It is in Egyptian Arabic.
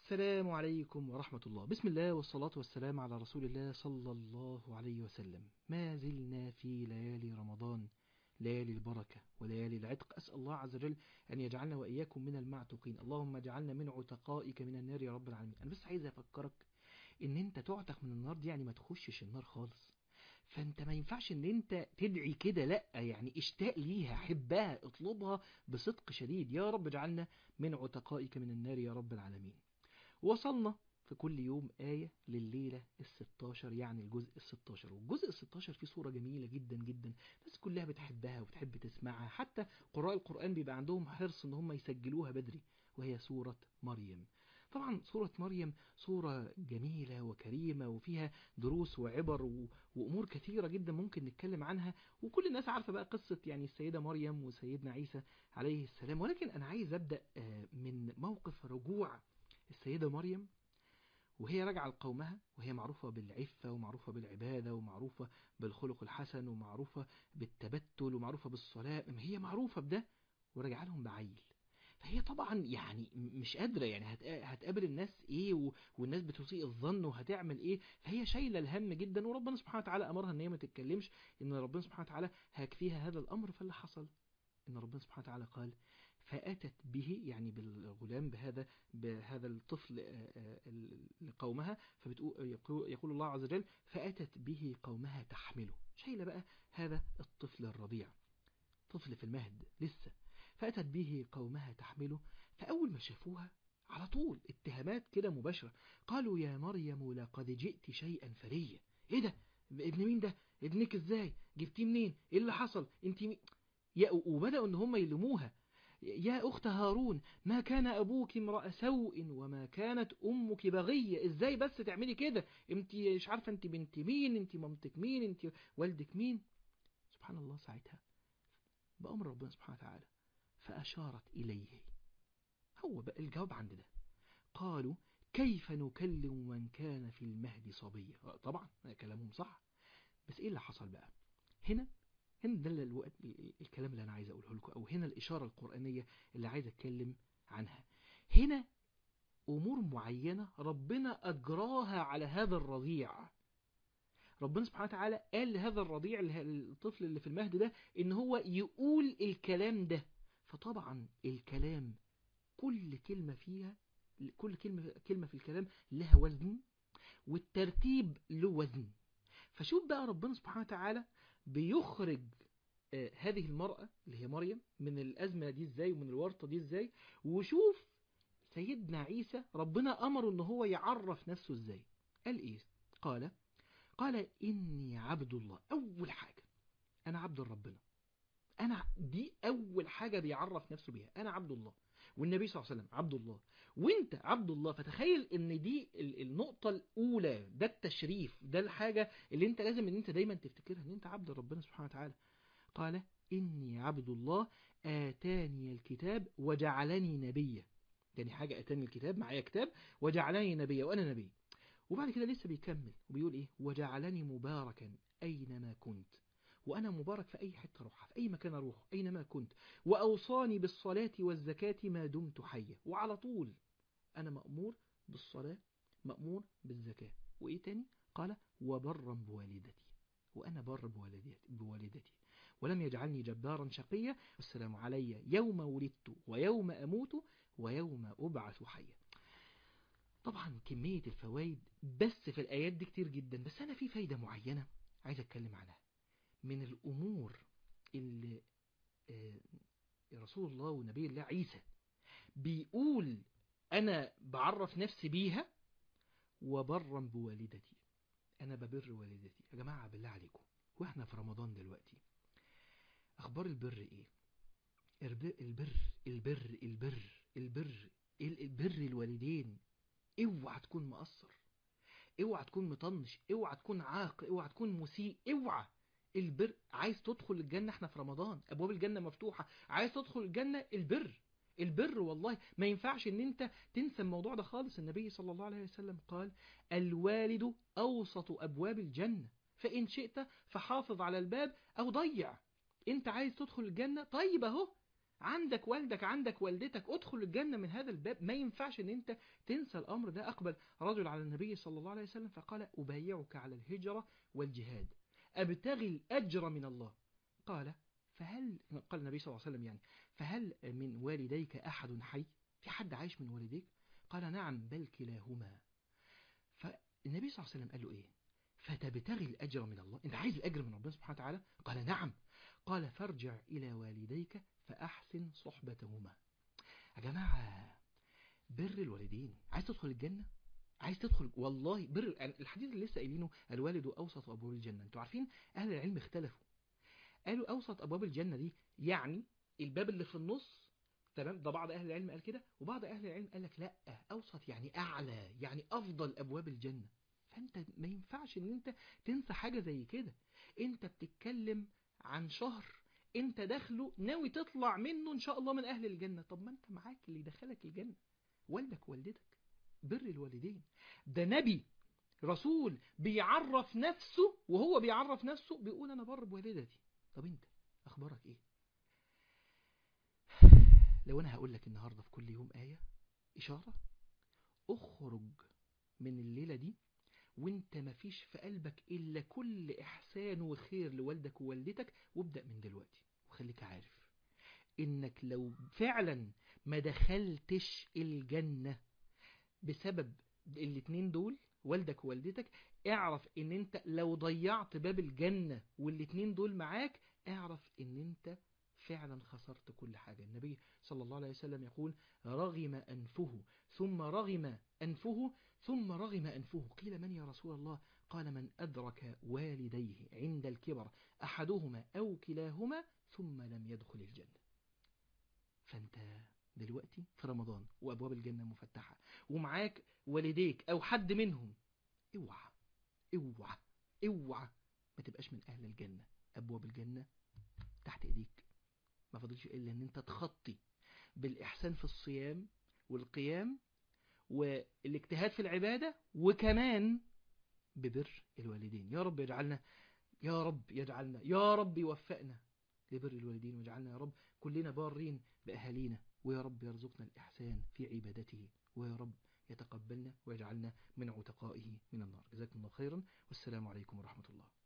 السلام عليكم ورحمة الله بسم الله والصلاة والسلام على رسول الله صلى الله عليه وسلم ما زلنا في ليالي رمضان ليالي البركة وليالي العتق أسأل الله عز وجل أن يجعلنا وإياكم من المعتقين اللهم اجعلنا من عتقائك من النار يا رب العالمين أنا بس عايز أفكرك إن أنت تعتق من النار دي يعني ما تخشش النار خالص فانت ما ينفعش ان انت تدعي كده لا يعني اشتاق ليها حبها اطلبها بصدق شديد يا رب اجعلنا من عتقائك من النار يا رب العالمين وصلنا في كل يوم آية لليلة الستاشر يعني الجزء الستاشر والجزء الستاشر فيه صورة جميلة جدا جدا بس كلها بتحبها وتحب تسمعها حتى قراء القرآن بيبقى عندهم حرص ان هم يسجلوها بدري وهي سورة مريم طبعا سورة مريم سورة جميلة وكريمة وفيها دروس وعبر و... وأمور كثيرة جدا ممكن نتكلم عنها وكل الناس عارفة بقى قصة يعني السيدة مريم وسيدنا عيسى عليه السلام ولكن أنا عايز أبدأ من موقف رجوع السيدة مريم وهي راجعة لقومها وهي معروفة بالعفة ومعروفة بالعبادة ومعروفة بالخلق الحسن ومعروفة بالتبتل ومعروفة بالصلاة هي معروفة بده وراجعة لهم بعيل فهي طبعا يعني مش قادرة يعني هتقابل الناس ايه والناس بتسيء الظن وهتعمل ايه فهي شايلة الهم جدا وربنا سبحانه وتعالى امرها ان هي ما تتكلمش ان ربنا سبحانه وتعالى هيكفيها هذا الامر فاللي حصل ان ربنا سبحانه وتعالى قال فأتت به يعني بالغلام بهذا بهذا الطفل لقومها فبتقول يقول الله عز وجل فأتت به قومها تحمله شايلة بقى هذا الطفل الرضيع طفل في المهد لسه فأتت به قومها تحمله فأول ما شافوها على طول اتهامات كده مباشرة قالوا يا مريم لقد جئت شيئا فريا ايه ده ابن مين ده ابنك ازاي جبتيه منين ايه اللي حصل انت مين وبدأوا ان هم يلموها يا أخت هارون ما كان أبوك امرأ سوء وما كانت أمك بغية إزاي بس تعملي كده انت مش عارفة انت بنت مين انت مامتك مين انت والدك مين سبحان الله ساعتها بأمر ربنا سبحانه وتعالى فأشارت إليه هو بقى الجواب عند ده قالوا كيف نكلم من كان في المهد صبيا طبعا كلامهم صح بس ايه اللي حصل بقى هنا هنا ده الوقت الكلام اللي انا عايز اقوله لكم او هنا الاشاره القرانيه اللي عايز اتكلم عنها هنا امور معينه ربنا اجراها على هذا الرضيع ربنا سبحانه وتعالى قال لهذا الرضيع الطفل اللي في المهد ده ان هو يقول الكلام ده فطبعا الكلام كل كلمه فيها كل كلمه كلمه في الكلام لها وزن والترتيب له وزن فشوف بقى ربنا سبحانه وتعالى بيخرج آه هذه المرأة اللي هي مريم من الأزمة دي ازاي ومن الورطة دي ازاي وشوف سيدنا عيسى ربنا أمره ان هو يعرف نفسه ازاي قال ايه قال قال إني عبد الله أول حاجة أنا عبد ربنا أنا دي أول حاجة بيعرف نفسه بيها أنا عبد الله والنبي صلى الله عليه وسلم عبد الله وانت عبد الله فتخيل ان دي النقطة الاولى ده التشريف ده الحاجة اللي انت لازم ان انت دايما تفتكرها ان انت عبد ربنا سبحانه وتعالى قال اني عبد الله اتاني الكتاب وجعلني نبيا يعني حاجة اتاني الكتاب معايا كتاب وجعلني نبيا وانا نبي وبعد كده لسه بيكمل وبيقول ايه وجعلني مباركا اينما كنت وأنا مبارك في أي حتة أروحها في أي مكان أروح أينما كنت وأوصاني بالصلاة والزكاة ما دمت حيا وعلى طول أنا مأمور بالصلاة مأمور بالزكاة وإيه تاني قال وبرا بوالدتي وأنا بر بوالدتي, بوالدتي ولم يجعلني جبارا شقيا والسلام علي يوم ولدت ويوم أموت ويوم أبعث حيا طبعا كمية الفوائد بس في الآيات دي كتير جدا بس أنا في فايدة معينة عايز أتكلم عنها من الأمور اللي رسول الله ونبي الله عيسى بيقول أنا بعرف نفسي بيها وبرا بوالدتي أنا ببر والدتي يا جماعة بالله عليكم وإحنا في رمضان دلوقتي أخبار البر إيه البر البر البر البر البر البر الوالدين اوعى تكون مقصر اوعى تكون مطنش اوعى تكون عاق اوعى تكون مسيء اوعى البر عايز تدخل الجنة احنا في رمضان ابواب الجنة مفتوحة عايز تدخل الجنة البر البر والله ما ينفعش ان انت تنسى الموضوع ده خالص النبي صلى الله عليه وسلم قال الوالد اوسط ابواب الجنة فان شئت فحافظ على الباب او ضيع انت عايز تدخل الجنة طيب اهو عندك والدك عندك والدتك ادخل الجنة من هذا الباب ما ينفعش ان انت تنسى الامر ده اقبل رجل على النبي صلى الله عليه وسلم فقال ابايعك على الهجرة والجهاد ابتغي الاجر من الله قال فهل قال النبي صلى الله عليه وسلم يعني فهل من والديك احد حي في حد عايش من والديك قال نعم بل كلاهما فالنبي صلى الله عليه وسلم قال له ايه فتبتغي الأجر من الله أنت عايز الأجر من ربنا سبحانه وتعالى قال نعم قال فارجع إلى والديك فأحسن صحبتهما يا جماعة بر الوالدين عايز تدخل الجنة عايز تدخل والله بر الحديث اللي لسه قايلينه الوالد أوسط أبواب الجنة أنتوا عارفين أهل العلم اختلفوا قالوا أوسط أبواب الجنة دي يعني الباب اللي في النص تمام ده بعض أهل العلم قال كده وبعض أهل العلم قال لك لا أوسط يعني أعلى يعني أفضل أبواب الجنة فانت ما ينفعش ان انت تنسى حاجة زي كده انت بتتكلم عن شهر انت داخله ناوي تطلع منه ان شاء الله من اهل الجنة طب ما انت معاك اللي دخلك الجنة والدك والدتك بر الوالدين ده نبي رسول بيعرف نفسه وهو بيعرف نفسه بيقول انا بر بوالدتي طب انت اخبارك ايه لو انا هقول لك النهاردة في كل يوم آية اشارة اخرج من الليلة دي وانت مفيش في قلبك إلا كل إحسان وخير لوالدك ووالدتك وابدأ من دلوقتي وخليك عارف إنك لو فعلا ما دخلتش الجنة بسبب الاتنين دول والدك ووالدتك اعرف ان انت لو ضيعت باب الجنة والاتنين دول معاك اعرف ان انت فعلا خسرت كل حاجة النبي صلى الله عليه وسلم يقول رغم أنفه ثم رغم أنفه ثم رغم أنفه قيل من يا رسول الله قال من أدرك والديه عند الكبر أحدهما أو كلاهما ثم لم يدخل الجنة فأنت دلوقتي في رمضان وأبواب الجنة مفتحة ومعاك والديك أو حد منهم اوعى اوعى اوعى ما تبقاش من أهل الجنة أبواب الجنة تحت إيديك ما فضلش إلا أن أنت تخطي بالإحسان في الصيام والقيام والاجتهاد في العبادة وكمان ببر الوالدين يا رب يجعلنا يا رب يجعلنا يا رب يوفقنا لبر الوالدين ويجعلنا يا رب كلنا بارين بأهالينا ويا رب يرزقنا الإحسان في عبادته ويا رب يتقبلنا ويجعلنا من عتقائه من النار جزاكم الله خيرا والسلام عليكم ورحمة الله